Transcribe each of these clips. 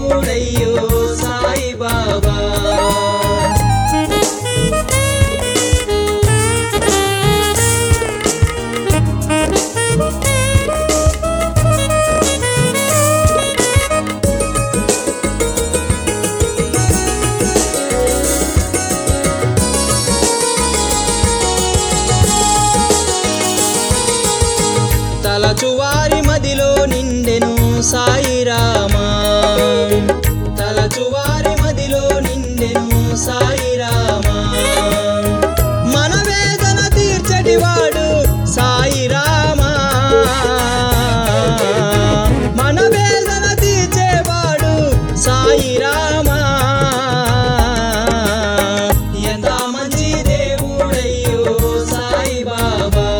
దేవుడయ్యో సాయిబాబా తలచువారి మదిలో నిండెను సాయిరామా తలచువారి మదిలో నిండెను సాయిరామా మన వేదన తీర్చటివాడు సాయిరామా మన వేదన తీర్చేవాడు సాయిరామా ఎంత మంచి దేవుడయ్యో సాయిబాబా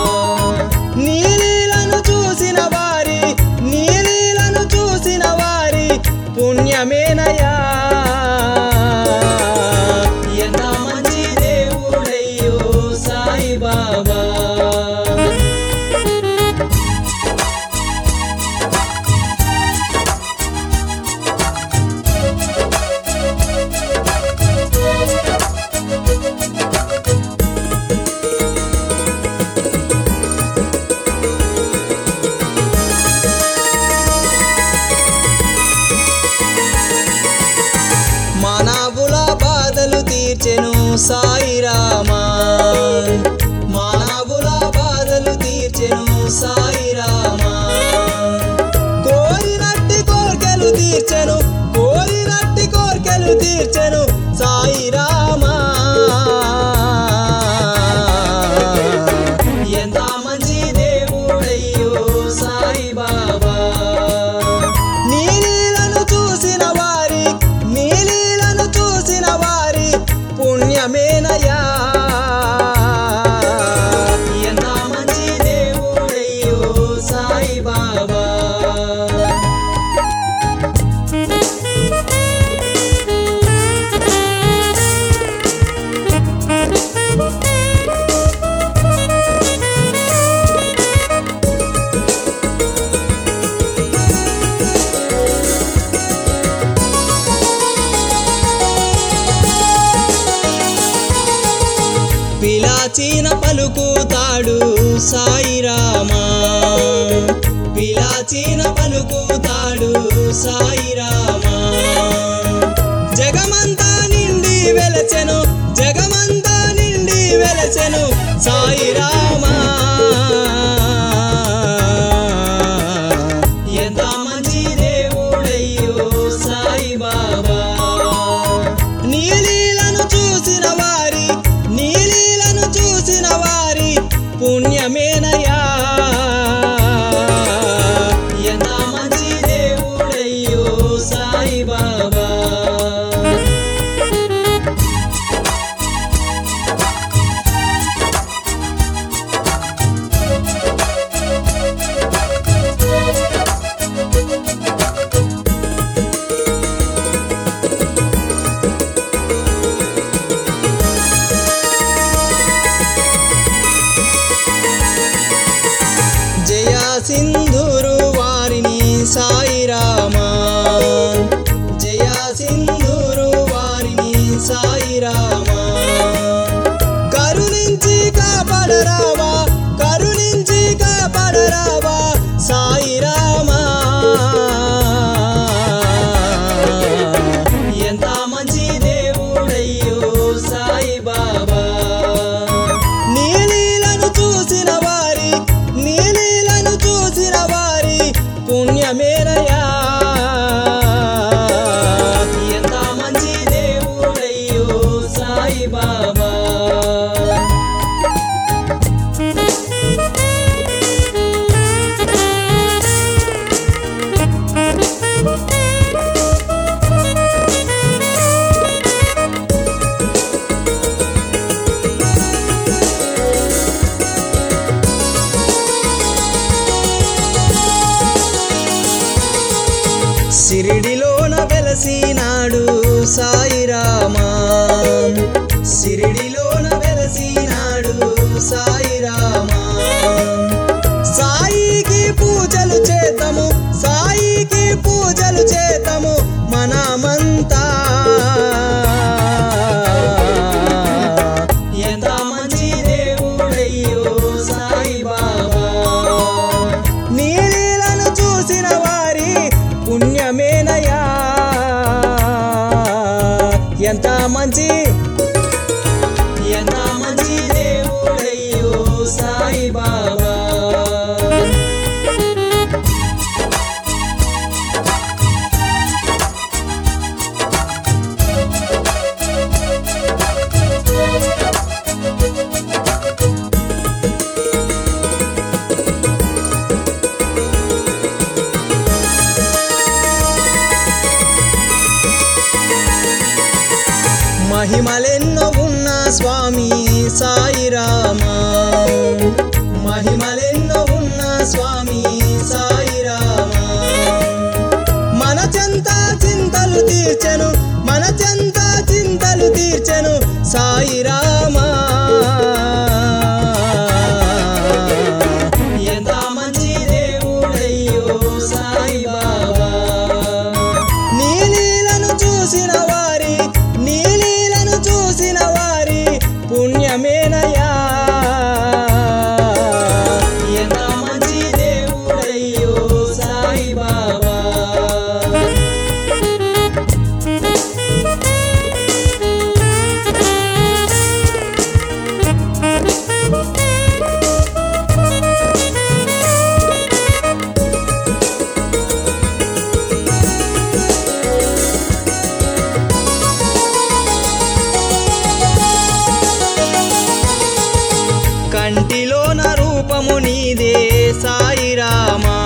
నీలీలను చూసిన వారి నీలీలను చూసిన వారి పుణ్యమేనయా ఎంత మంచి దేవుడయ్యో సాయిబాబా మానవుల బాధలు తీర్చెను సాయిరామా మానవుల బాధలు తీర్చెను సాయిరామా కోరినట్టి కోర్కెలు తీర్చెను కోరినట్టి కోర్కెలు తీర్చెను సాయిరామా ఎంత మంచి దేవుడయ్యో సాయిబాబా నీలీలను చూసిన వారి నీలీలను చూసిన వారి పుణ్యమేనయా ఎంత మంచి దేవుడయ్యో సాయిబాబా పిలాచిన పలుకుతాడు సాయిరామా పిలాచిన పలుకుతాడు సాయిరామా జగమంతా నిండి వెలచెను జగమంతా నిండి వెలచెను సాయిరామా ఎంత మంచి దేవుడయ్యో సాయిబాబా నీలీలను చూసిన వారి నీలీలను చూసిన వారి పుణ్యమేనయా ఎంత మంచి దేవుడయ్యో సాయిబాబా జయ సింధూరు వారిని సాయిరామా జయ సింధూరు వారిని సాయిరామా కరుణించి కాపాడరావా కరుణించి కాపాడరావా సాయిరామా ఎంత మంచి దేవుడయ్యో సాయిబాబా నీలీలను చూసిన వారి నీలీలను చూసిన వారి పుణ్యమేనయా ఎంత మంచి దేవుడయ్యో సాయిబాబా సిరిడిలోన వెలసినాడు సాయిరామా సిరిడిలోన వెలసినాడు సాయిరామా సాయికి పూజలు చేతము సాయికి పూజలు చేతము మహిమలెన్నో ఉన్న స్వామి సాయిరామా మహిమలెన్నో ఉన్న స్వామి సాయిరామా మన చెంత చింతలు తీర్చెను మన చెంత చింతలు తీర్చెను సాయిరామా ఎంత మంచి దేవుడయ్యో సాయిబాబా నీలీలను చూసిన వారి నీలీలను చూసిన వారి పుణ్యమేనయా ఎంత మంచి దేవుడయ్యో సాయిబాబా కంటిలోన రూపము నీదే సాయిరామా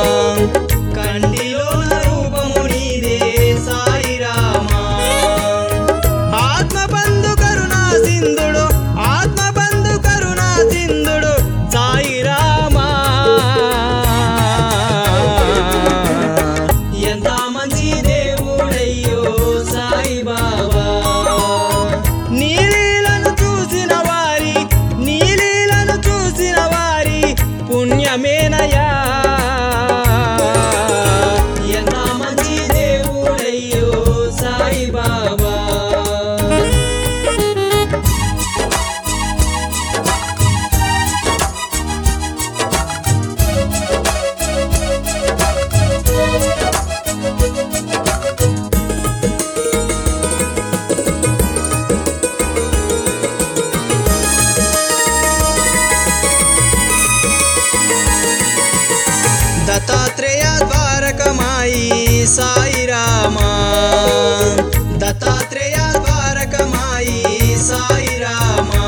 కంటిలోన రూపము నీదే సాయిరామా ఆత్మబంధు కరుణా సింధుడు ఆత్మబంధు కరుణా సింధుడు సాయిరామా ఎంత మంచి దేవుడయ్యో సాయిబాబా నీలీలను చూసిన వారి నీలీలను చూసిన వారి పుణ్యమేనయా ఎంత మంచి దేవుడయ్యో సాయిబాబా దత్తాత్రేయ ద్వారకమాయి సాయిరామా దత్తాత్రేయ ద్వారకమాయి సాయిరామా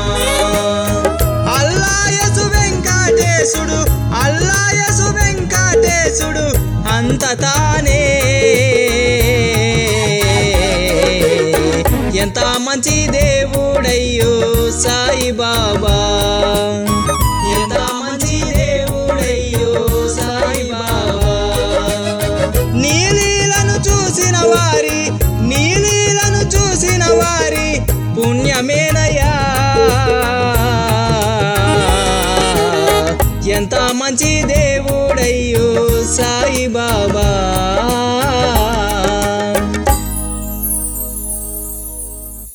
అల్లాయసు వెంకటేశుడు అల్లాయసు వెంకటేశుడు అంత తానే ఎంత మంచి దేవుడయ్యో సాయిబాబా ఎంత మంచి దేవుడయ్యో సాయిబాబా నీలీలను చూసిన వారి నీలీలను చూసిన వారి పుణ్యమేనయా ఎంత మంచి దేవుడయ్యో సాయిబాబా